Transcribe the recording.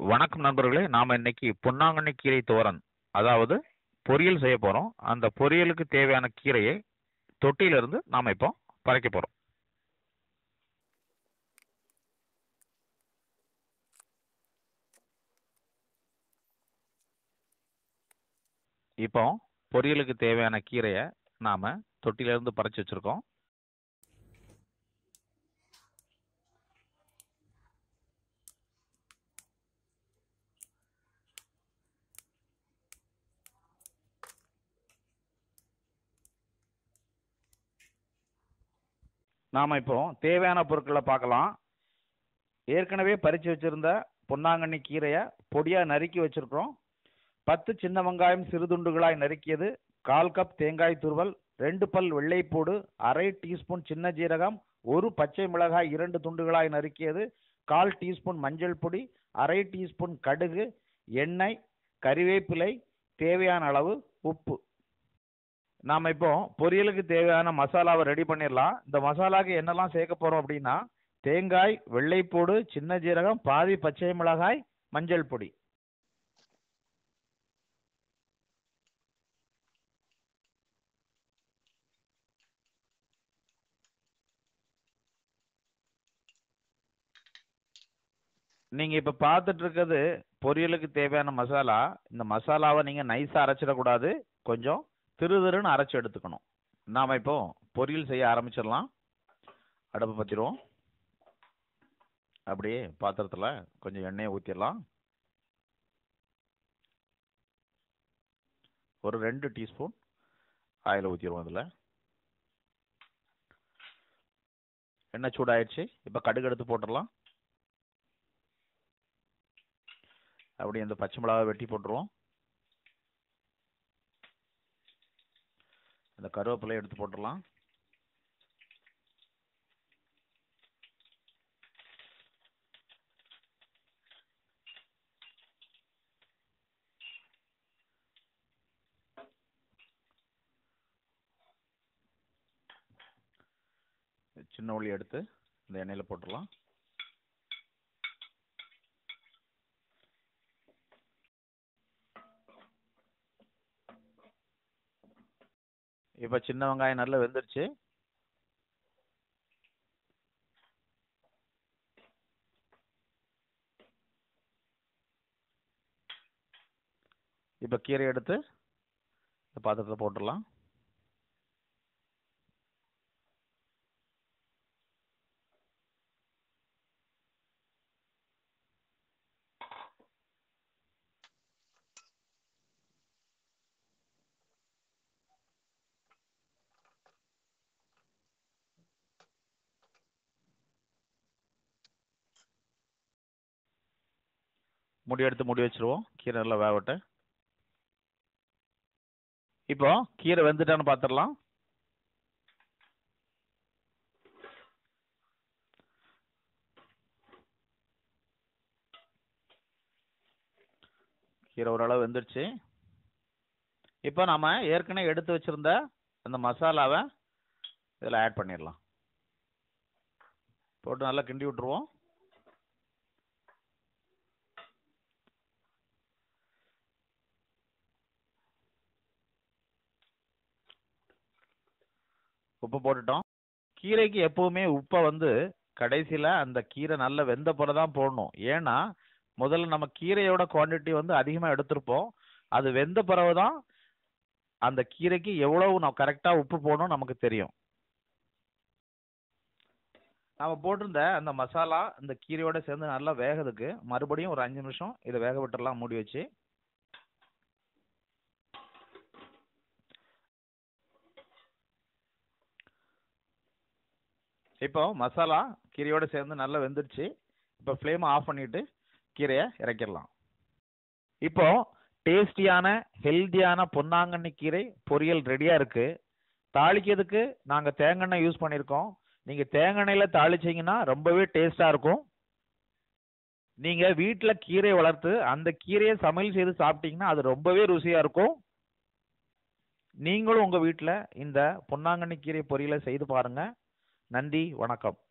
வணக்கம் நண்பர்களே நாம இன்னைக்கு பொன்னாங்கண்ணி கீரை தோரன் அதாவது பொரியல் செய்ய போறோம் அந்த பொரியலுக்கு தேவையான கீரையை தொட்டியில இருந்து நாம இப்போ பறைக்க போறோம் இப்போ பொரியலுக்கு தேவையான கீரையை நாம தொட்டியில இருந்து பறிச்சு வச்சிருக்கோம் நாம இப்போ தேவையான பொருட்களை பார்க்கலாம் ஏற்கனவே பறிச்சு வச்சிருந்த பொன்னாங்கண்ணி கீரையை பொடியா நறுக்கி வச்சிருக்கிறோம் பத்து சின்ன வெங்காயம் சிறு துண்டுகளாய் நறுக்கியது கால் கப் தேங்காய் துருவல் ரெண்டு பல் வெள்ளைப்பூடு அரை டீஸ்பூன் சின்ன ஜீரகம் ஒரு பச்சை மிளகாய் இரண்டு துண்டுகளாய் நறுக்கியது கால் டீஸ்பூன் மஞ்சள் பொடி அரை டீஸ்பூன் கடுகு எண்ணெய் கறிவேப்பிலை தேவையான அளவு உப்பு நாம இப்போ பொரியலுக்கு தேவையான மசாலாவை ரெடி பண்ணிடலாம் இந்த மசாலாக்கு என்னெல்லாம் சேர்க்க போறோம் அப்படின்னா தேங்காய் வெள்ளைப்பூடு சின்ன ஜீரகம் பாதி பச்சை மிளகாய் மஞ்சள் பொடி நீங்க இப்ப பார்த்துட்டு இருக்கிறது பொரியலுக்கு தேவையான மசாலா இந்த மசாலாவை நீங்க நைஸா அரைச்சிடக்கூடாது கொஞ்சம் திரு திருன்னு அரைச்சு எடுத்துக்கணும் நாம இப்போ பொரியல் செய்ய ஆரம்பிச்சிடலாம் அடுப்பு பத்திடுவோம் அப்படியே பாத்திரத்துல கொஞ்சம் எண்ணெயை ஊற்றிடலாம் ஒரு ரெண்டு டீஸ்பூன் ஆயில் ஊற்றிடுவோம் இதில் எண்ணெய் சூடாயிடுச்சு இப்போ கடுகு எடுத்து போட்டுடலாம் அப்படியே இந்த பச்சை மிளகாவை வெட்டி போட்டுருவோம் இந்த கருவேப்பிலையை எடுத்து போட்டுடலாம் சின்ன உள்ளி எடுத்து இந்த எண்ணெயில் போட்டுடலாம் இப்போ சின்ன வெங்காயம் நல்லா வெந்துருச்சு இப்போ கீரை எடுத்து இந்த பாத்திரத்தில் போட்டுடலாம் முடி எடுத்து முடி வச்சிருவோம் கீரை நல்லா வேகட்டு இப்போ கீரை வெந்துட்டான்னு பார்த்துடலாம் கீரை ஓரளவு வெந்துருச்சு இப்போ நாம ஏற்கனவே எடுத்து வச்சிருந்த அந்த மசாலாவை இதில் ஆட் பண்ணிடலாம் போட்டு நல்லா கிண்டி விட்டுருவோம் உப்பு போட்டுட்டோம் கீரைக்கு எப்பவுமே உப்பை வந்து கடைசியில் அந்த கீரை நல்லா வெந்த பிறகு தான் போடணும் ஏன்னா முதல்ல நம்ம கீரையோட குவாண்டிட்டி வந்து அதிகமாக எடுத்திருப்போம் அது வெந்த பிறகு தான் அந்த கீரைக்கு எவ்வளவு நம்ம கரெக்டாக உப்பு போடணும் நமக்கு தெரியும் நம்ம போட்டிருந்த அந்த மசாலா இந்த கீரையோட சேர்ந்து நல்லா வேகிறதுக்கு மறுபடியும் ஒரு அஞ்சு நிமிஷம் இதை வேக விட்டுறலாம் மூடி வச்சு இப்போ மசாலா கீரையோட சேர்ந்து நல்லா வெந்துருச்சு இப்போ ஃப்ளேமை ஆஃப் பண்ணிட்டு கீரையை இறக்கிடலாம் இப்போ டேஸ்டியான ஹெல்த்தியான பொன்னாங்கண்ணி கீரை பொரியல் ரெடியாக இருக்கு தாளிக்கிறதுக்கு நாங்கள் தேங்காய் யூஸ் பண்ணியிருக்கோம் நீங்கள் தேங்காயில் தாளிச்சிங்கன்னா ரொம்பவே டேஸ்ட்டாக இருக்கும் நீங்கள் வீட்டில் கீரை வளர்த்து அந்த கீரையை சமையல் செய்து சாப்பிட்டீங்கன்னா அது ரொம்பவே ருசியாக இருக்கும் நீங்களும் உங்கள் வீட்டில் இந்த பொன்னாங்கண்ணி கீரை பொரியலை செய்து பாருங்கள் நன்றி வணக்கம்